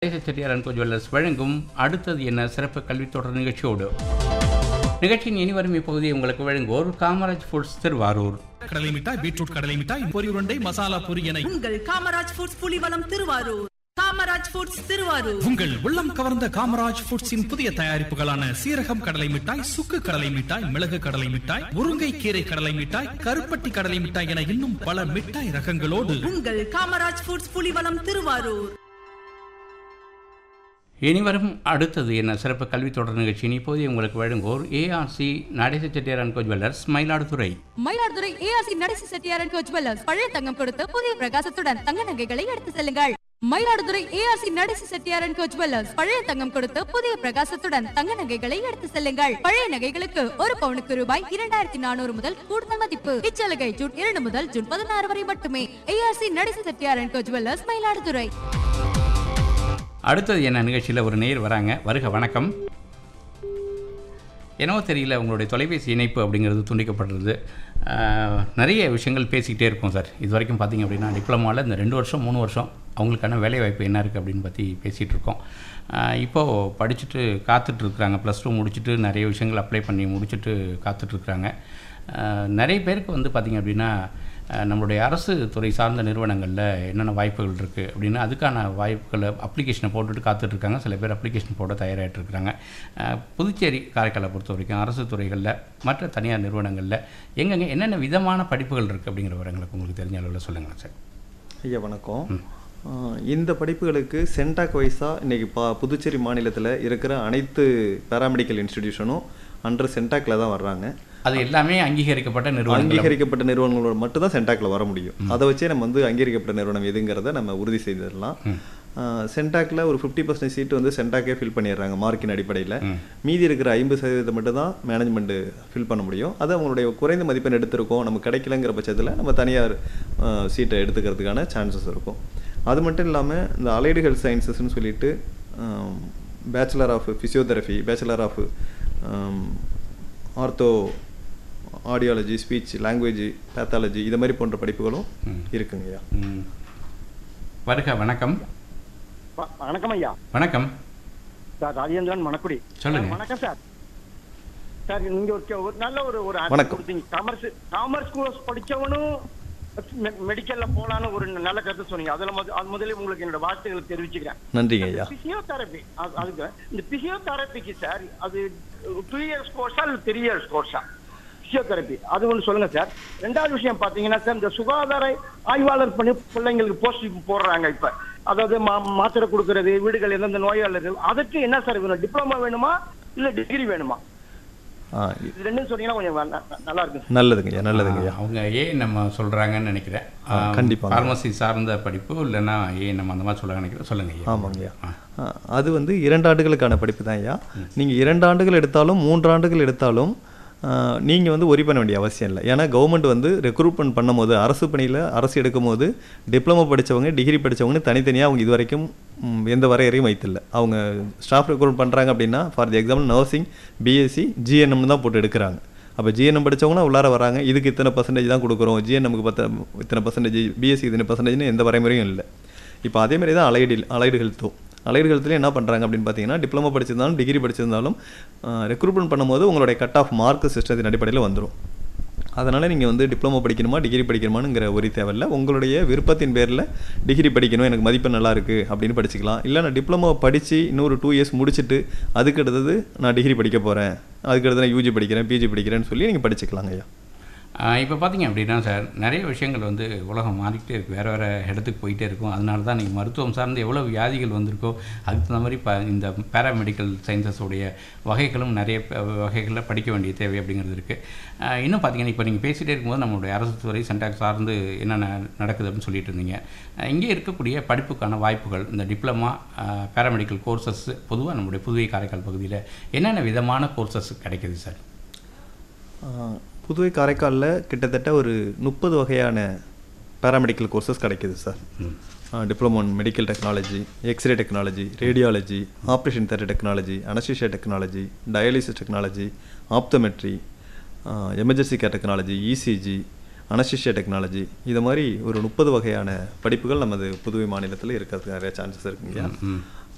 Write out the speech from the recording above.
Chettiar and co jewellers வழங்கும் அடுத்தது என்ன சிறப்பு கல்வித் தொடர் நிகழ்ச்சியோடு நிகழ்ச்சியின் இனி வரும் இப்பகுதியை உங்களுக்கு வழங்குவோர் காமராஜ் ஃபுட்ஸ் திருவாரூர் கடலை மிட்டாய் பீட்ரூட் கடலை மிட்டாய் பொரி உருண்டை மசாலா பொரி என உங்கள் காமராஜ் ஃபுட்ஸ் புலிவலம் திருவாரூர் காமராஜ் ஃபுட்ஸ் திருவாரூர் உங்கள் உள்ளம் கவர்ந்த காமராஜ் ஃபுட்ஸின் புதிய தயாரிப்புகளான சீரகம் கடலை மிட்டாய் சுக்கு கடலை மிட்டாய் மிளகு கடலை மிட்டாய் முருங்கை கீரை கடலை மிட்டாய் கருப்பட்டி கடலை மிட்டாய் என இன்னும் பல மிட்டாய் ரகங்களோடு உங்கள் காமராஜ் ஃபுட்ஸ் புலிவலம் திருவாரூர் இனி வரும் அடுத்தது என்ன சிறப்பு கல்வித் தொடர் நிகழ்ச்சியின் இப்போது உங்களுக்கு வழங்குவோர் ARC Natesa Chettiar and co jewellers Mayiladuthurai Mayiladuthurai ARC Natesi Chettiar and jewellers பழைய தங்கம் கொடுத்து புதிய பிரகாசத்துடன் தங்க நகைகளை எடுத்து செல்லுங்கள் Mayiladuthurai ARC Natesi Chettiar and jewellers பழைய தங்கம் கொடுத்து புதிய பிரகாசத்துடன் தங்க நகைகளை எடுத்து செல்லுங்கள் பழைய நகைகளுக்கு ஒரு பவுனுக்கு ரூபாய் இரண்டாயிரத்தி நானூறு முதல் கூடுதல் மதிப்பு இச்சலுகை ஜூன் இரண்டு முதல் ஜூன் பதினாறு வரை மட்டுமே ARC Natesi Chettiar and jewellers Mayiladuthurai அடுத்தது என்ன நிகழ்ச்சியில் ஒரு நேர் வராங்க வருக வணக்கம் என்னவோ தெரியல உங்களுடைய தொலைபேசி இணைப்பு அப்படிங்கிறது துண்டிக்கப்படுறது ஆஹ், நிறைய விஷயங்கள் பேசிக்கிட்டே இருக்கோம் சார் இது வரைக்கும் பார்த்தீங்க அப்படின்னா டிப்ளமாவில் இந்த ரெண்டு வருஷம் மூணு வருஷம் அவங்களுக்கான வேலைவாய்ப்பு என்ன இருக்குது அப்படின்னு பற்றி பேசிகிட்டு இருக்கோம் ஆஹ், இப்போது படிச்சுட்டு காத்துட்ருக்குறாங்க ப்ளஸ் டூ முடிச்சுட்டு நிறைய விஷயங்கள் அப்ளை பண்ணி முடிச்சுட்டு காத்துட்ருக்குறாங்க நிறைய பேருக்கு வந்து பார்த்திங்க அப்படின்னா அஹ், நம்மளுடைய அரசு துறை சார்ந்த நிறுவனங்களில் என்னென்ன வாய்ப்புகள் இருக்குது அப்படின்னு அதுக்கான வாய்ப்புகளை அப்ளிகேஷனை போட்டுட்டு காத்துட்ருக்காங்க சில பேர் அப்ளிகேஷன் போட தயாராகிட்டு இருக்கிறாங்க அஹ், புதுச்சேரி காரைக்காலை பொறுத்த வரைக்கும் அரசு துறைகளில் மற்ற தனியார் நிறுவனங்களில் எங்கெங்கே என்னென்ன விதமான படிப்புகள் இருக்குது அப்படிங்கிற விவரங்களுக்கு உங்களுக்கு தெரிஞ்ச அளவில் சொல்லுங்கள் சார் ஐயா வணக்கம் ஆஹ் இந்த படிப்புகளுக்கு சென்டாக் வைஸாக இன்னைக்கு பா புதுச்சேரி மாநிலத்தில் இருக்கிற அனைத்து பேராமெடிக்கல் இன்ஸ்டிடியூஷனும் அண்டர் சென்டாக்ல தான் வர்றாங்க அது எல்லாமே அங்கீகரிக்கப்பட்ட நிறுவனங்கள் அங்கீகரிக்கப்பட்ட நிறுவனங்களோட மட்டும் தான் சென்டாக்ல வர முடியும் அதை வச்சே நம்ம வந்து அங்கீகரிக்கப்பட்ட நிறுவனம் எதுங்கிறத நம்ம உறுதி செய்திடலாம் சென்டாக்ல ஒரு ஃபிஃப்டி பர்சன்ட் சீட்டு வந்து சென்டாக்கே ஃபில் பண்ணிடுறாங்க மார்க்கின் அடிப்படையில் மீதி இருக்கிற ஐம்பது சதவீதத்தை மட்டும் தான் மேனேஜ்மெண்ட் ஃபில் பண்ண முடியும் அது அவங்களுடைய குறைந்த மதிப்பெண் எடுத்திருக்கோம் நமக்கு கிடைக்கலங்கிற பட்சத்தில் நம்ம தனியார் சீட்டை எடுத்துக்கிறதுக்கான சான்சஸ் இருக்கும் அது மட்டும் இல்லாமல் இந்த அலைடு ஹெல்த் சயின்சஸ்னு சொல்லிட்டு bachelor of physiotherapy bachelor of ortho audiology speech language pathology இது மாதிரி போன்ற படிப்புகளும் இருக்குங்கய்யா ம். வருக வணக்கம் வ- வணக்கம் ஐயா வணக்கம் சார் ராஜேந்திரன் மணக்குடி சொல்லுங்க. சார், வணக்கம் சார் சார் நீங்க ஒரு ஒரு நல்ல ஒரு ஒரு answer வணக்கம். கொடுத்தீங்க காமர்ஸ் காமர்ஸ் கோர்ஸ் படிச்சவனும் மெ- மெடிக்கல்ல போலான்னு ஒரு நல்ல கருத்து சொன்னீங்க அதுல முத- அது முதலில் உங்களுக்கு என்னோட வாழ்த்துக்களை தெரிவிச்சுக்கிறேன் நன்றிங்க ஐயா பிசியோதெரபி அதுக்கு இந்த பிசியோதெரபிக்கு சார் அது டூ இயர்ஸ் கோர்ஸா இல்ல த்ரீ இயர்ஸ் கோர்ஸா பிசியோதெரபி அது ஒன்று சொல்லுங்க சார் ரெண்டாவது விஷயம் பாத்தீங்கன்னா சார் இந்த சுகாதார ஆய்வாளர் பண்ணி பிள்ளைங்களுக்கு போஸ்டிங் போடுறாங்க இப்ப அதாவது மா- மாத்திரை கொடுக்கறது வீடுகள் எந்தெந்த நோயாளர்கள் அதுக்கு என்ன சார் வேணும் டிப்ளமா வேணுமா இல்ல டிகிரி வேணுமா ஆ இது ரெண்டும் சொன்னீங்கன்னா கொஞ்சம் ந- ந- நல்லா இருக்கும் நல்லதுங்க ஐயா நல்லதுங்க ஐயா அவங்க ஏன் நம்ம சொல்கிறாங்கன்னு நினைக்கிறேன் ஆ, கண்டிப்பாங்க. ஃபார்மசி சார்ந்த படிப்பு இல்லைன்னா ஏன் நம்ம அந்த மாதிரி சொல்ல நினைக்கிறேன் சொல்லுங்க ஐயா ஆமாங்க ஐயா ஆ, அது வந்து இரண்டு ஆண்டுகளுக்கான படிப்பு தான் ஐயா நீங்கள் இரண்டு ஆண்டுகள் எடுத்தாலும் மூன்று ஆண்டுகள் எடுத்தாலும் நீங்கள் வந்து ஒரி பண்ண வேண்டிய அவசியம் இல்லை ஏன்னா கவர்மெண்ட் வந்து ரெக்ரூட்மெண்ட் பண்ணும்போது அரசு பணியில் அரசு எடுக்கும்போது டிப்ளமோ படித்தவங்க டிகிரி படித்தவங்கன்னு தனித்தனியாக அவங்க இது வரைக்கும் ம், எந்த வரையறையும் வைத்தில்லை அவங்க ஸ்டாஃப் ரெக்ரூட் பண்ணுறாங்க அப்படின்னா for the example nursing BSc ஜிஎன்எம்னு தான் போட்டு எடுக்கிறாங்க அப்போ ஜிஎன்எம் படிச்சவங்கன்னா உள்ளார வராங்க இதுக்கு இத்தனை பர்சன்டேஜ் தான் கொடுக்குறோம் ஜிஎன்எம்க்கு பத்த இத்தனை பர்சன்டேஜ் பிஎஸ்சி இத்தனை பர்சன்டேஜ்னு எந்த வரைமுறையும் இல்லை இப்போ அதே மாதிரி தான் அலைடு அலைடு ஹெல்த்தும் அலைடு ஹெல்த்லேயும் என்ன பண்ணுறாங்க அப்படின்னு பார்த்தீங்கன்னா டிப்ளமோ படிச்சிருந்தாலும் டிகிரி படிச்சிருந்தாலும் ரெக்ரூட்மெண்ட் பண்ணும்போது உங்களுடைய கட் ஆஃப் மார்க் சிஸ்டத்தின் அடிப்படையில் வந்துடும் அதனால் நீங்கள் வந்து டிப்ளமோ படிக்கணுமா டிகிரி படிக்கணுமாங்கிற ஒரு தேவையில்ல உங்களுடைய விருப்பத்தின் பேரில் டிகிரி படிக்கணும் எனக்கு மதிப்பெண் நல்லா இருக்குது அப்படின்னு படிச்சுக்கலாம் இல்லை நான் டிப்ளமோ படித்து இன்னொரு டூ இயர்ஸ் முடிச்சுட்டு அதுக்கு அடுத்தது நான் டிகிரி படிக்க போகிறேன் அதுக்கு அடுத்து நான் யூஜி படிக்கிறேன் பிஜி படிக்கிறேன்னு சொல்லி நீங்கள் படிச்சுக்கலாங்க ஐயா இப்போ பார்த்தீங்க அப்படின்னா சார் நிறைய விஷயங்கள் வந்து உலகம் மாறிக்கிட்டே இருக்குது வேறு வேறு இடத்துக்கு போயிட்டே இருக்கும் அதனால தான் நீங்கள் மருத்துவம் சார்ந்து எவ்வளோ வியாதிகள் வந்திருக்கோ அதுக்கு தகுந்த மாதிரி இப்போ இந்த பேராமெடிக்கல் சயின்சஸோடைய வகைகளும் நிறைய ப- வகைகளில் படிக்க வேண்டிய தேவை அப்படிங்கிறது இருக்குது இன்னும் பார்த்தீங்கன்னா இப்போ நீங்கள் பேசிகிட்டே இருக்கும்போது நம்மளுடைய அரசு துறை சென்டாக் சார்ந்து என்னென்ன நடக்குது அப்படின்னு சொல்லிட்டு இருந்தீங்க அஹ் இங்கே இருக்கக்கூடிய படிப்புக்கான வாய்ப்புகள் இந்த டிப்ளமா பேராமெடிக்கல் கோர்சஸ் பொதுவாக நம்முடைய புதுவை காரைக்கால் பகுதியில் என்னென்ன விதமான கோர்சஸ் கிடைக்குது சார் ஆஹ் புதுவை காரைக்காலில் கிட்டத்தட்ட ஒரு முப்பது வகையான பேராமெடிக்கல் கோர்சஸ் கிடைக்குது sir diploma in medical technology X-ray technology radiology operation theatre technology anaesthesia technology dialysis technology optometry emergency care technology ECG anaesthesia technology இது மாதிரி ஒரு முப்பது வகையான படிப்புகள் நமது புதுவை மாநிலத்தில் இருக்கிறதுக்கு நிறைய சான்சஸ் இருக்குங்க